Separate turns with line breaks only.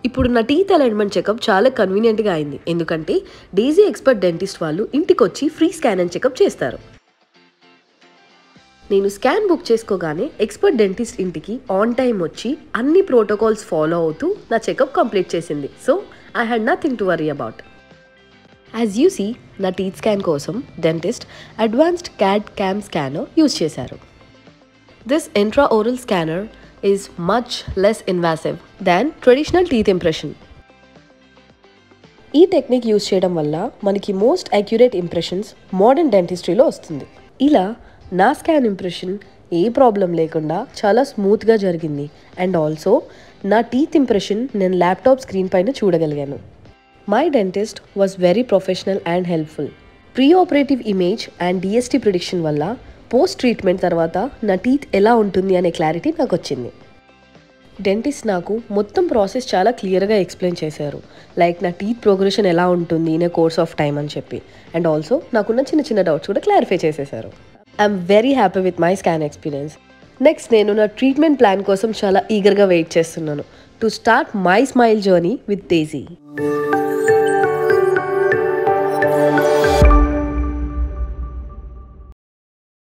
ఇప్పుడు నా teeth alignment checkup చాలా కన్వీనియంట్గా అయింది ఎందుకంటే డీజీ ఎక్స్పర్ట్ డెంటిస్ట్ వాళ్ళు ఇంటికి వచ్చి ఫ్రీ స్కాన్ అండ్ చెకప్ చేస్తారు నేను స్కాన్ బుక్ చేసుకోగానే ఎక్స్పర్ట్ డెంటిస్ట్ ఇంటికి ఆన్ టైం వచ్చి అన్ని ప్రోటోకాల్స్ ఫాలో అవుతూ నా చెకప్ కంప్లీట్ చేసింది so I had nothing to worry about as you see నా టీత్ స్కాన్ కోసం dentist advanced CAD CAM scanner use చేశారు this intra oral scanner is much less invasive than traditional teeth impression ఈ technique use చేయడం వల్ల మనకి most accurate impressions modern డెంటిస్ట్రీలో వస్తుంది ఇలా నా స్కాన్ ఇంప్రెషన్ ఏ ప్రాబ్లం లేకుండా చాలా స్మూత్గా జరిగింది అండ్ ఆల్సో నా టీత్ ఇంప్రెషన్ నేను ల్యాప్టాప్ స్క్రీన్ పైన చూడగలిగాను my dentist was very professional and helpful pre operative image and DST prediction వల్ల పోస్ట్ ట్రీట్మెంట్ తర్వాత నా టీత్ ఎలా ఉంటుంది అనే క్లారిటీ నాకు వచ్చింది డెంటిస్ట్ నాకు మొత్తం ప్రాసెస్ చాలా క్లియర్గా ఎక్స్ప్లెయిన్ చేశారు లైక్ నా టీత్ ప్రోగ్రెషన్ ఎలా ఉంటుంది ఇన్ కోర్స్ ఆఫ్ టైం అని చెప్పి అండ్ ఆల్సో నాకున్న చిన్న చిన్న డౌట్స్ కూడా క్లారిఫై చేసేశారు I'm very happy with my scan experience next నేను నా ట్రీట్మెంట్ ప్లాన్ కోసం చాలా ఈగర్గా వెయిట్ చేస్తున్నాను to start my smile journey with Teji